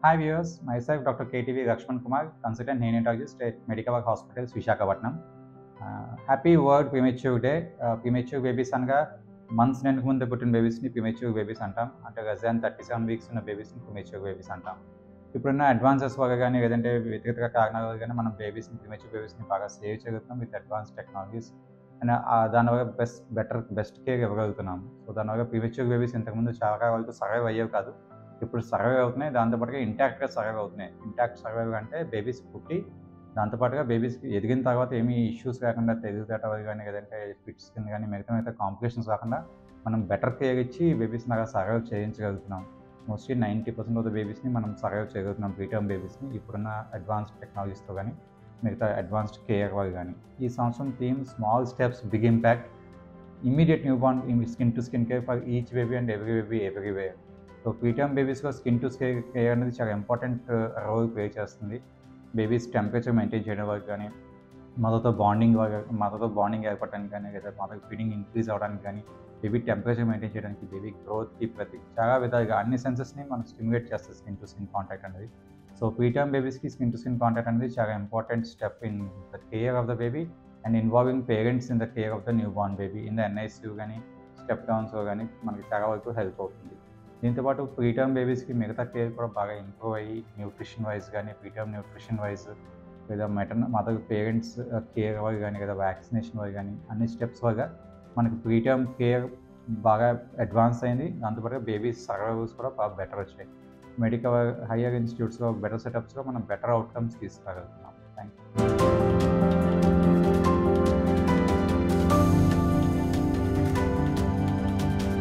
Hi viewers, myself Dr. KTV Lakshman Kumar, consultant neonatologist at Medical Work Hospitals, Vishakhapatnam. Uh, happy world premature day premature babies అనగా months నెలకు ముందు పుట్టిన బేబీస్ని premature babies అంటాం అంటే గజాన్ thirty seven weeks ఉన్న బేబీస్ని premature babies అంటాం ఇప్పుడున్న advances వల్ల కానీ లేదంటే వ్యక్తిగత కారణాల వల్ల కానీ మనం బేబీస్ని ప్రిమెచ్యూర్ బేబీస్ని బాగా సేవ్ చేయగలుగుతున్నాం విత్ అడ్వాన్స్ టెక్నాలజీస్ అండ్ దానివల్ల బెస్ట్ బెటర్ బెస్ట్ కేర్ ఇవ్వగలుగుతున్నాం సో దానివల్ల ప్రిమెచ్యూర్ బేబీస్ ఇంతకుముందు చాలా వరకు సర్వైవ్ అయ్యేవి కాదు ఇప్పుడు సర్వైవ్ అవుతున్నాయి దాంతోపాటుగా ఇంటాక్ట్గా సర్వైవ్ అవుతున్నాయి ఇంటాక్ట్ సర్వైవ్ అంటే బేబీస్ పుట్టి దాంతోపాటుగా బేబీస్కి ఎదిగిన తర్వాత ఏమీ ఇష్యూస్ కాకుండా తెలుగుదట కానీ లేదంటే ఫిట్స్ కింద కానీ మిగతా మిగతా కాంప్లికేషన్స్ కాకుండా మనం బెటర్ కేర్ ఇచ్చి బేబీస్ని అలా సర్వైవ్ చేయించగలుగుతున్నాం mostly ninety percent of the బేబీస్ని మనం సర్వైవ్ చేయగలుగుతున్నాం ప్రీటర్మ్ బేబీస్ని ఇప్పుడున్న అడ్వాన్స్డ్ టెక్నాలజీస్తో కానీ మిగతా అడ్వాన్స్డ్ కేర్ వాళ్ళు కానీ ఈ సంవత్సరం theme small steps big impact immediate new born skin to skin care for each baby and every baby everywhere so preterm బేబీస్లో స్కిన్ టు స్కిన్ కేర్ అనేది చాలా ఇంపార్టెంట్ రోల్ ప్లే చేస్తుంది బేబీస్ టెంపరేచర్ మెయింటైన్ చేయడం వరకు కానీ మదర్తో bonding మదర్తో bonding ఏర్పడడానికి కానీ లేదా మదర్ ఫీడింగ్ ఇంక్రీజ్ అవ్వడానికి కానీ బేబీ టెంపరేచర్ మెయింటైన్ చేయడానికి బేబీ గ్రోత్కి ప్రతి చాలా విధాలుగా అన్ని సెన్సెస్ని మనం స్టిమ్యులేట్ చేస్తుంది స్కిన్ టు స్కిన్ కాంటాక్ట్ అనేది సో ప్రీటర్మ్ బేబీస్కి స్కిన్ టు స్కిన్ కాంటాక్ట్ అనేది చాలా important step in the care of the baby and involving parents in the care of the new born baby in the NICU కానీ step డౌన్స్లో కానీ మనకి చాలా వరకు help అవుతుంది దీంతోపాటు ప్రీటర్మ్ బేబీస్కి మిగతా కేర్ కూడా బాగా ఇంప్రూవ్ అయ్యి న్యూట్రిషన్ వైజ్ కానీ ప్రీటర్మ్ న్యూట్రిషన్ వైజ్ లేదా మెటర్న మదర్ పేరెంట్స్ కేర్ వరకు కానీ లేదా వ్యాక్సినేషన్ వరకు కానీ అన్ని స్టెప్స్ వల్ల మనకి ప్రీటర్మ్ కేర్ బాగా అడ్వాన్స్ అయింది దాంతోపాటు బేబీస్ సర్వైవల్స్ కూడా బాగా బెటర్ వచ్చాయి మెడికల్ హయ్యర్ ఇన్స్టిట్యూట్స్లో బెటర్ సెటప్స్లో మనం బెటర్ అవుట్కమ్స్ తీసుకురాగలుగుతున్నాం థ్యాంక్ యూ